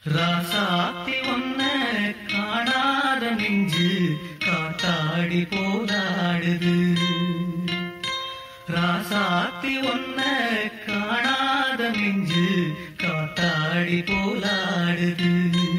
ராசாத்தி ஒன்ன காணாத நெஞ்சு காத்தாடி போராடுது ராசாத்தி ஒன்ன காணாத நெஞ்சு காத்தாடி போராடுது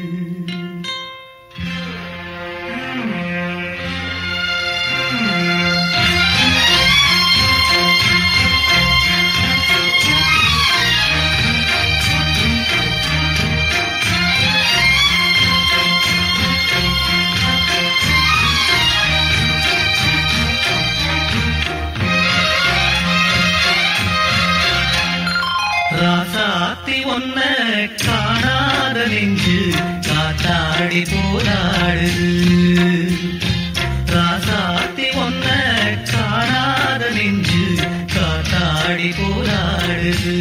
ராசாத்தி ஒன்ன காணாத நெஞ்சு காத்தாடி போராடுது ராசாத்தி ஒன்ன காணாத நெஞ்சு காத்தாடி போராடுது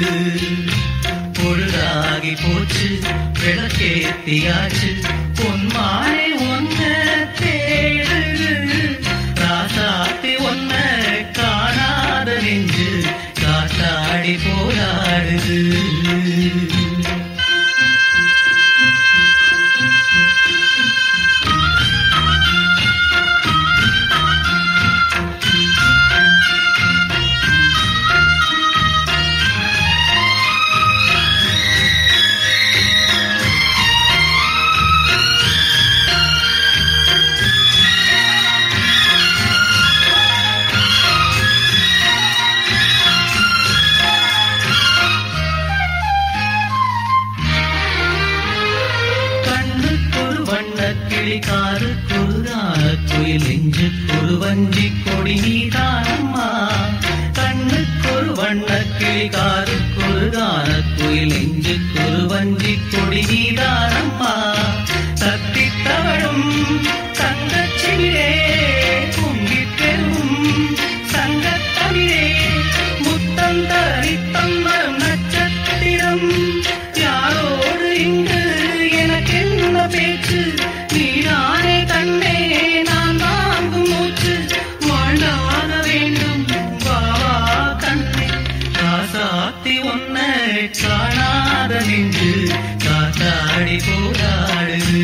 பொழுதாகி போச்சு விளக்கேத்தியாச்சு பொன்மாலை ஒன்ன தேடுது ராசாத்தி ஒன்ன காணாத நெஞ்சு காத்தாடி போராடுது கண்ணுக்கொரு வண்ண கிளி காதுக்கொரு குயில் நெஞ்சுக்கொரு வஞ்சி கொடி நீதானம்மா கண்ணுக்கொரு வண்ண கிளி காதுக்கொரு குயில் நெஞ்சுக்கொரு வஞ்சி கொடி நீதானம்மா தத்தி தவழும் தங்கச்சிவிலே பொங்கிப் பெறும் சங்கத்தமிழே முத்தம் தரித்தம் வரும் நட்சத்திரம் யாரோடு இங்கு எனக்கு என்ன பேச்சு நீதானே கண்ணே நான் வாங்கும் மூச்சு வாழ்ந்தாக வேண்டும் வாவா கண்ணே காசாத்தி ஒன்ன காணாத நின்று காத்தாடி போராடுது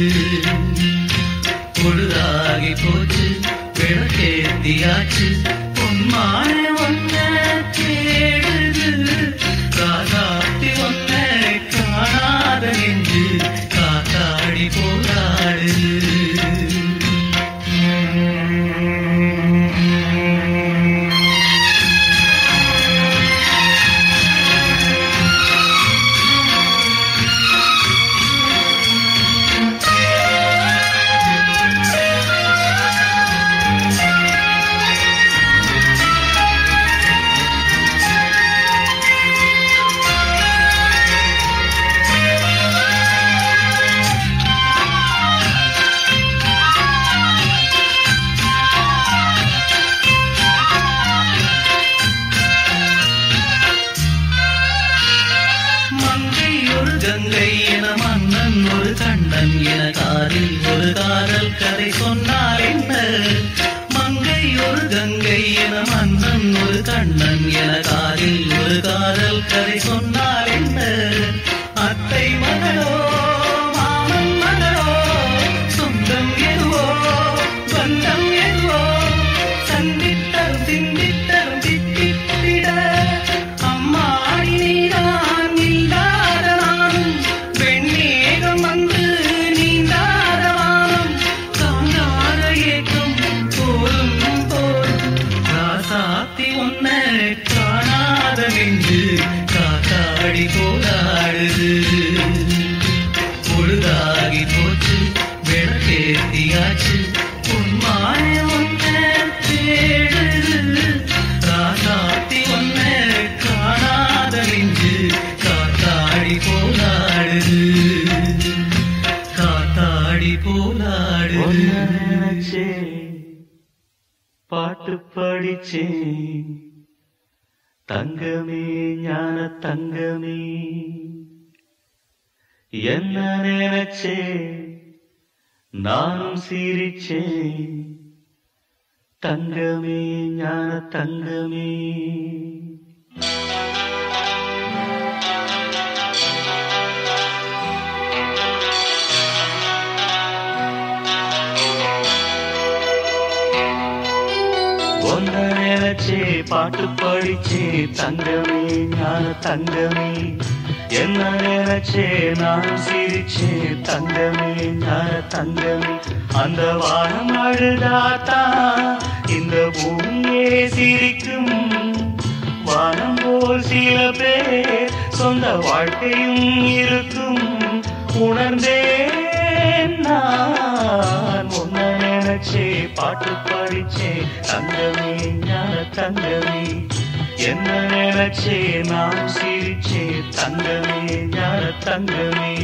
பொழுதாகி போச்சு விளக்கேத்தியாச்சு பொன்மான ஒன்ன தேடுது காதாத்தி ஒன்ன காணாத நெஞ்சு காத்தாடி போராடுது மங்கை ஒரு கங்கை என மன்னன் ஒரு கண்ணன் என காரில் ஒரு காதல் கதை சொன்னால் என்ன மங்கை ஒரு கங்கை என மன்னன் ஒரு கண்ணன் என காரில் ஒரு காதல் கதை சொன்னால் என்ன அத்தை மகளோ மாமன் மகளோ சொந்தம் எதுவோ பந்தம் எதுவோ சந்தித்தரும் சிந்தித்தரும் தித்தித்திட அம்மாடி நீதான் இல்லாத நானும் வெண்ணேகம் வந்து நீந்தாத வானம் தாங்காத ஏக்கம் போதும் போதும் ராசாத்தி ஒன்ன காணாத நெஞ்சு காத்தாடி போராடுது பொழுதாகி போச்சு விளக்கேத்தியாச்சு உன்மாய ஒன்ன தேடுது ராசாத்தி ஒன்ன காணாத நெஞ்சு காத்தாடி போராடுது காத்தாடி போராடுது ஒன்ன நினைச்சேன் பாட்டு படிச்சேன் தங்கமே ஞான தங்கமே என்ன நினைச்சே நானும் சிரிச்சேன் தங்கமே ஞான தங்கமே ஒன்ன நினைச்சே பாட்டு படிச்சே தங்கமே ஞான தங்கமே என்ன நினைச்சே நான் சிரிச்சே தங்கமே ஞான தங்கமே அந்த வானம் அழுதாத்தா இந்த பூமியே சிரிக்கும் வானம் போல் சில பேர் சொந்த வாழ்க்கையும் இருக்கும் உணர்ந்தேன் நான் உன்னை நினைச்சே பாட்டு படிச்சே தங்கமே ஞான தங்கமே என்ன நினைச்சே நான் சிரிச்சே தங்கமே ஞான தங்கமே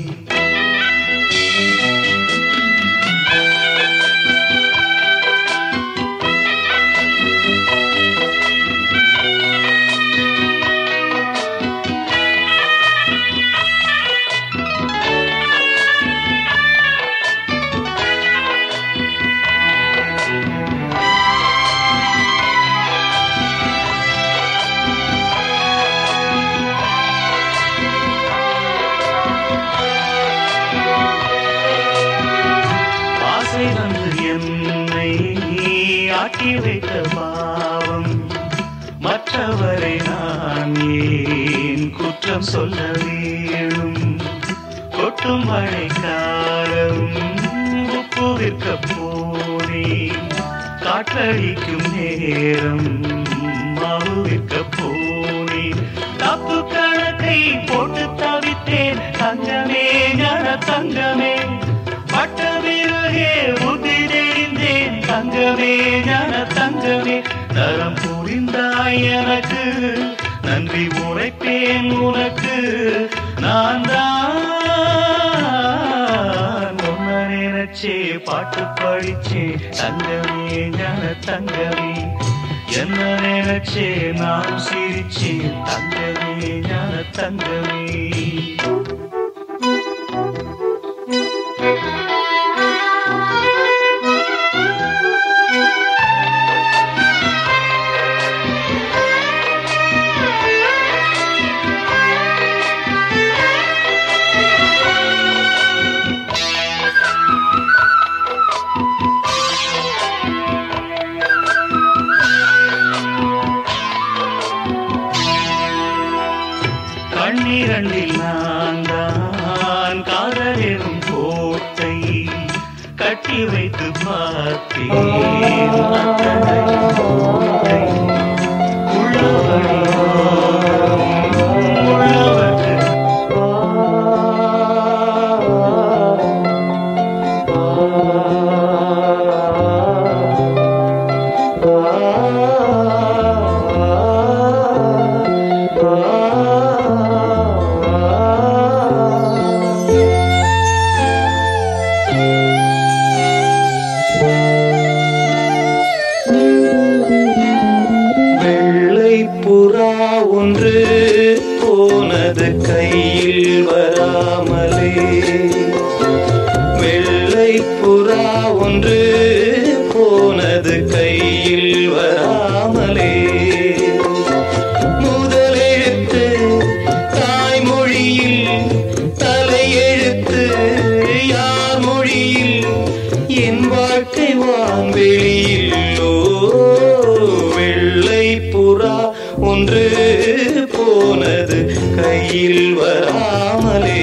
ஆசை வந்து என்னை ஆட்டி வைத்த பாவம் மற்றவரை நான் ஏன் குற்றம் சொல்ல வேணும் கொட்டும் மழைக்காலம் உப்பு விற்க போனே காற்றடிக்கும் நேரம் மாவு விற்க போனே தப்பு கணக்கை போட்டு தவித்தேன் தங்கமே ஞான தங்கமே பட்ட பிறகே புத்தி தெரிந்தேன் தங்கமே ஞான தங்கமே தரம் புரிந்தாய் எனக்கு நன்றி உரைப்பேன் உனக்கு நான் தான் உன்ன நினைச்சே பாட்டு படிச்சே தங்கமே ஞான தங்கமே என்ன நினைச்சே நான் சிரிச்சே தங்கமே ஞான தங்கமே கண்ணீரண்டில் நான் தான் காதலிடும் கோட்டை கட்டி வைத்து பார்த்தேன் அத்தனை கோட்டை. உள்ளபடி உள்ளவர்க்கு வெள்ளை புறா ஒன்று போனது கையில் வராமலே வெள்ளை புறா ஒன்று போனது கையில் வராமலே முதலெழுத்து தாய்மொழியில் தலையெழுத்து யார் மொழியில் என் வாழ்க்கை வான்வெளியில் ஓ வெள்ளை புறா ஒன்று போனது கையில் வராமலே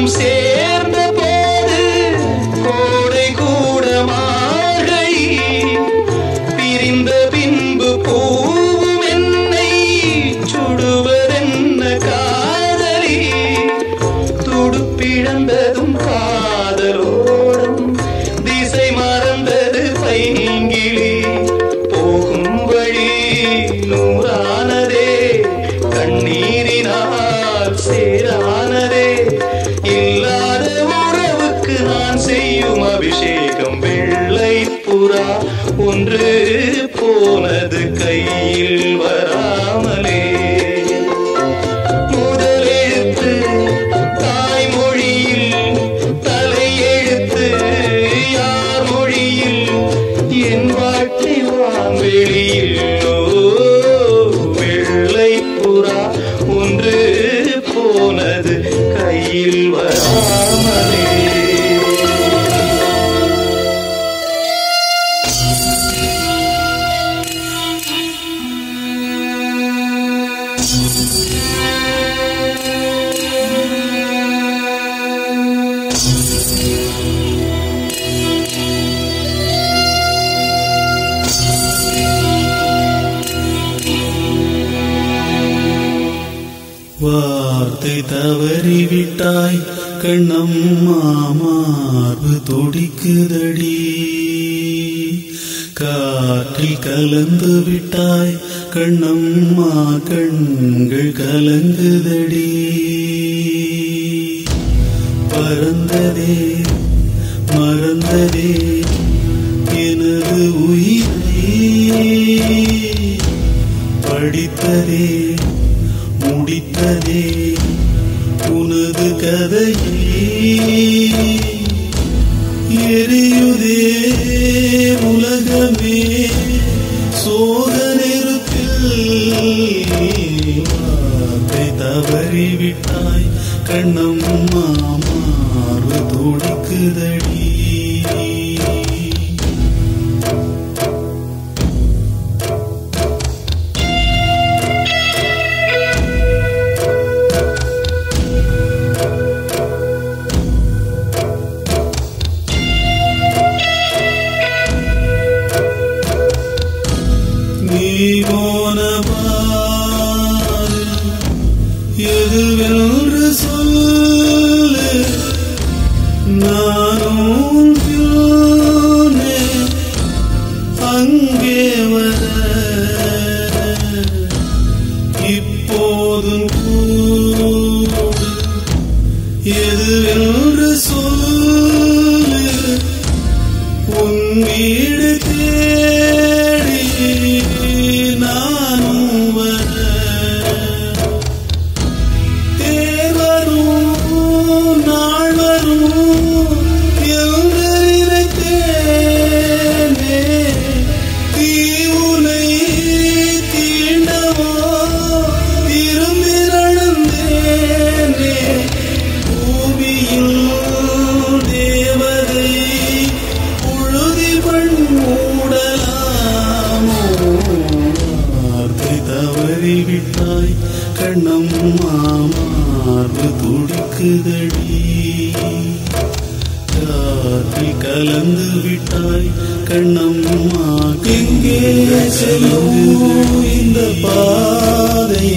நாளும் சேர்ந்த போது கோடை கூட மார்கழி பிரிந்த பின்பு பூவும் என்னை சுடுவதென்ன காதலி துடுப்பிழந்ததும் காதலோடும் திசை மறந்தது பைங்கிளி போகும் வழி நூறானதே கண்ணீரினால் சேரானதே இல்லாத உறவுக்கு நான் செய்யும் அபிஷேகம் வெள்ளை புறா ஒன்று போனது கையில் வராமலே முதலெழுத்து தாய்மொழியில் தலையெழுத்து யார் மொழியில் என் வாழ்க்கை வான்வெளியில் ஓ, வெள்ளை புறா ஒன்று போனது கையில் வராமலே வார்த்தை தவறிவிட்டாய் கண்ணம்மா மார்பு துடிக்குதடி காற்றில் கலந்து விட்டாய் கண்ணம்மா கண்கள் கலங்குதடி பறந்ததே மறந்ததே எனது உயிரே படித்ததே முடித்ததே உனது கதையே எரியுதே உலகமே சோக நெருப்பில் வார்த்தை தவறிவிட்டாய் கண்ணம்மா மார்பு துடிக்குதடி நீ போன பாரு எதுவென்று சொல்லு நானும் பின்னே அங்கே வர இப்போதும் கூடு எதுவென்று சொல்லு உன் வீடு தேடி நானும் வர தேர் வரும் நாள் வரும் என்று நினைத்தேனே தீ உனை தீண்டவோ திரும்பி நடந்தேனே பூமியில் தேவதை புழுதி பண் மூடலாமோ வார்த்தை தவறிவிட்டாய் கண்ணம்மா மார்பு துடிக்குதடி காற்றில் கலந்து விட்டாய் கண்ணம்மா எங்கே செல்லும் இந்த பாதை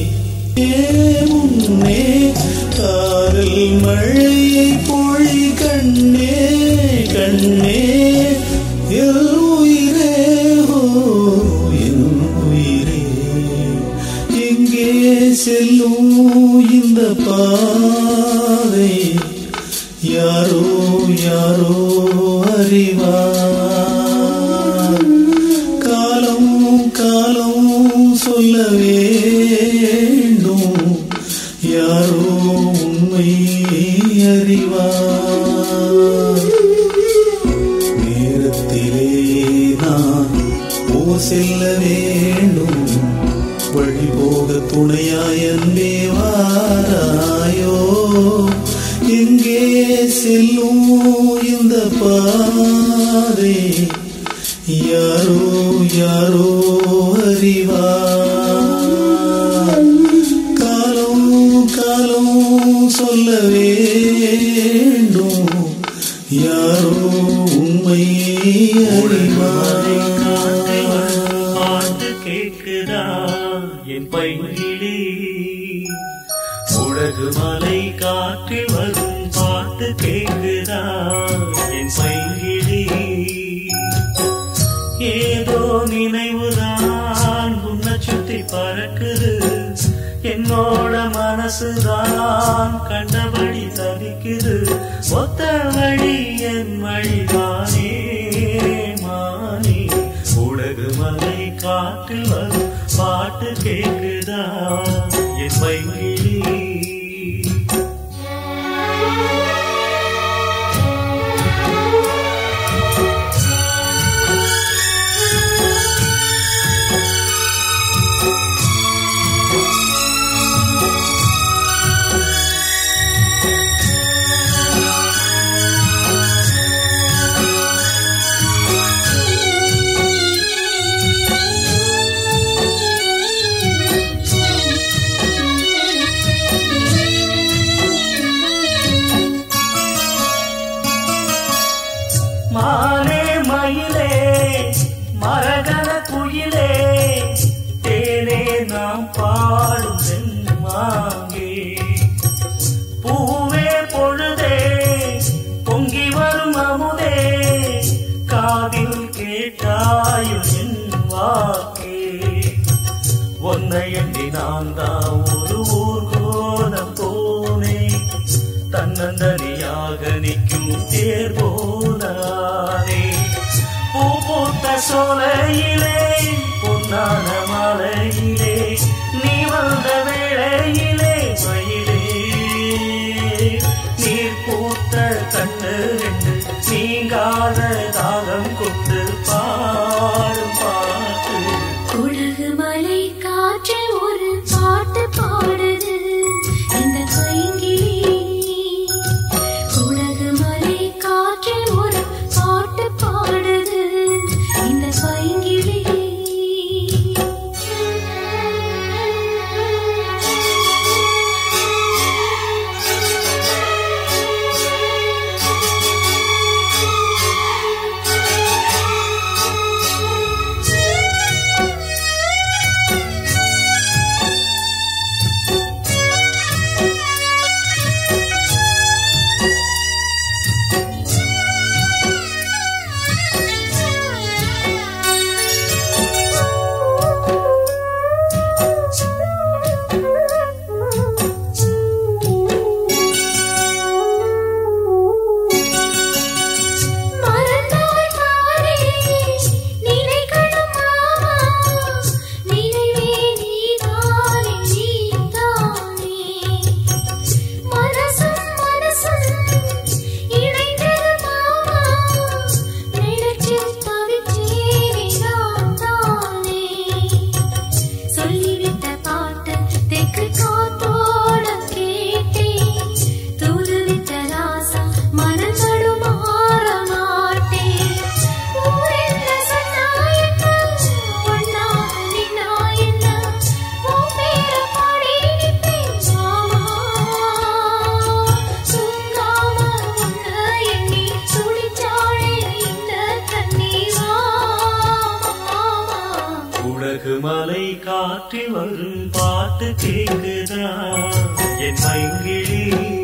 முன்னே காதல் மழையை பொழி கண்ணே கண்ணே எல் உயிரே ஓ என் உயிரே எங்கே செல்லும் இந்த பாதை யாரோ யாரோ அறிவார் காலம் காலம் சொல்ல வேண்டும் யாரோ உண்மை அறிவார் நேரத்திலே நான் போ செல்ல வேண்டும் வழி போக துணையாய் அன்பே வாராயோ எங்கே செல்லும் இந்த பாதை யாரோ யாரோ அறிவார் காலம் காலம் சொன்னாலும் சொல்ல வேண்டும் யாரோ உண்மையை அறிவார் பாட்டு கேக்குதா என் பைங்கிளி உலகு மலை காற்றில் வரும் பாட்டு கேக்குதா என் பைங்கிளி ஏதோ நினைவுதான் உன்னை சுத்தி பறக்குது என்னோட மனசுதான் கண்டபடி தவிக்குது ஒத்த வழி என் வழிதானே மானே உலகு மலை காற்றில் வரும் பாட்டு கேக்குதா என் பைங்கிளி மாலே மயிலே மரகத குயிலே தேனே நாம் பாடும் செம்மாங்கே பூவே பொழுதே பொங்கி வரும் அமுதே காதில் கேட்டாயும் என் வாக்கே உன்னை எண்ணி நான் தான் ஒரு ஊர் கோலம் போனேன் தன்னந்தனியாக நிற்கும் தேர் போனானே பூ பூத்த சோலையிலே பொன்னான மலையிலே நீ வந்த வேளையிலே மயிலே நீர் பூத்த கண்ணு ரெண்டு நீங்காத தாகம் கொண்டு பாடும் பாட்டு உலகு மலை காற்றில் ஒரு பாட்டு பாடுது இந்த பைங்கிளி உலகு மலை காற்றில் ஒரு பாட்டு பாடுது இந்த பைங்கிளி மறந்தாய் மாறே நினைக்கணும் மாமா நினைவே நீதானே நீதானே மனசும் மனசும் இணைந்தது மாமா நினைச்சு தவிச்சேனே நான் தானே சொல்லிவிட்ட பாட்டு தெற்கு காத்தோட கேட்டேன் தூதுவிட்ட ராசா மனங்களும் மாற மாட்டேன் ஊரென்ன சொன்னா என்ன ஒன்னா நின்னா என்ன உன் பேர பாடி நிற்பேன் மாமா தூங்காம உன்னை எண்ணி துடிச்சாளே இந்த கண்ணி மாமா உலகு மலை காற்றில் வரும் பாட்டு கேக்குதா என் பைங்கிளி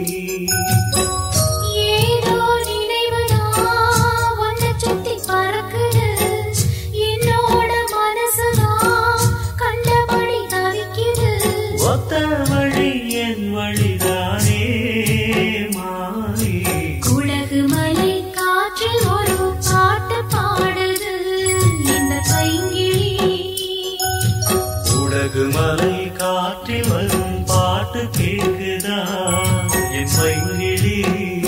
ஏதோ நினைவுதான் உன்னை சுத்தி பறக்குது. என்னோட மனசுதான் கண்டபடி தவிக்குது. ஒத்த வழி என் வழிதானே மாறி குடகு மலை காற்றில் ஒரு பாட்டு பாடுது இந்த பைங்கிளி உலகு மலை காற்றில் வரும் பாட்டு கேக்குதா என் பைங்கிளி